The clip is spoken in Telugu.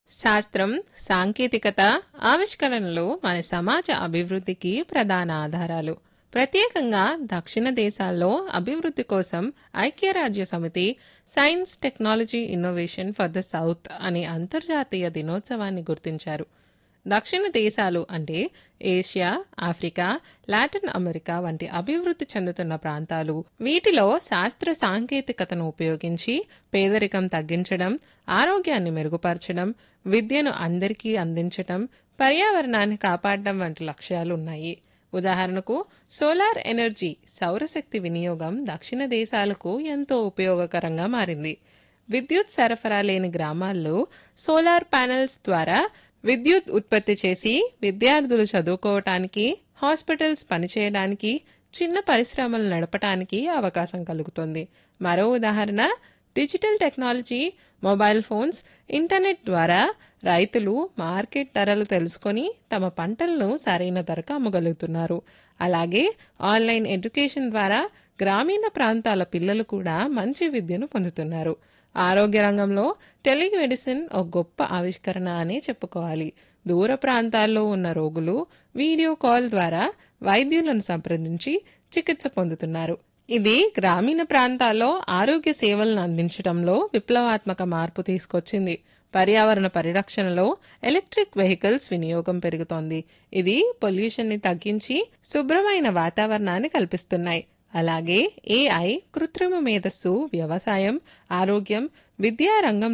శాస్త్రం సాంకేతికత ఆవిష్కరణలు మన సమాజ అభివృద్ధికి ప్రధాన ఆధారాలు ప్రత్యేకంగా దక్షిణ దేశాల్లో అభివృద్ధి కోసం ఐక్యరాజ్య సమితి science technology innovation for the south అనే అంతర్జాతీయ దినోత్సవాన్ని గుర్తించారు దక్షిణ దేశాలు అంటే ఏషియా ఆఫ్రికా లాటిన్ అమెరికా వంటి అభివృద్ధి చెందుతున్న ప్రాంతాలు వీటిలో శాస్త్ర సాంకేతికతను ఉపయోగించి పేదరికం తగ్గించడం ఆరోగ్యాన్ని మెరుగుపరచడం విద్యను అందరికీ అందించడం పర్యావరణాన్ని కాపాడడం వంటి లక్ష్యాలు ఉన్నాయి ఉదాహరణకు సోలార్ ఎనర్జీ సౌరశక్తి వినియోగం దక్షిణ దేశాలకు ఎంతో ఉపయోగకరంగా మారింది విద్యుత్ సరఫరా లేని గ్రామాల్లో సోలార్ ప్యానెల్స్ ద్వారా విద్యుత్ ఉత్పత్తి చేసి విద్యార్థులు చదువుకోవటానికి హాస్పిటల్స్ పనిచేయడానికి చిన్న పరిశ్రమలు నడపటానికి అవకాశం కలుగుతుంది మరో ఉదాహరణ digital technology mobile phones internet ద్వారా రైతులు మార్కెట్ ధరలు తెలుసుకొని తమ పంటలను సరైన ధరకు అమ్మగలుగుతున్నారు అలాగే ఆన్లైన్ ఎడ్యుకేషన్ ద్వారా గ్రామీణ ప్రాంతాల పిల్లలు కూడా మంచి విద్యను పొందుతున్నారు ఆరోగ్య రంగంలో టెలిమెడిసిన్ ఒక గొప్ప ఆవిష్కరణ అనే చెప్పుకోవాలి దూర ప్రాంతాల్లో ఉన్న రోగులు వీడియో కాల్ ద్వారా వైద్యులను సంప్రదించి చికిత్స పొందుతున్నారు ఇది గ్రామీణ ప్రాంతాల్లో ఆరోగ్య సేవలను అందించడంలో విప్లవాత్మక మార్పు తీసుకొచ్చింది పర్యావరణ పరిరక్షణలో ఎలక్ట్రిక్ వెహికల్స్ వినియోగం పెరుగుతోంది ఇది పొల్యూషన్ ని తగ్గించి శుభ్రమైన వాతావరణాన్ని కల్పిస్తున్నాయి అలాగే ఏఐ కృత్రిమ మేధస్సు వ్యవసాయం ఆరోగ్యం విద్యా రంగం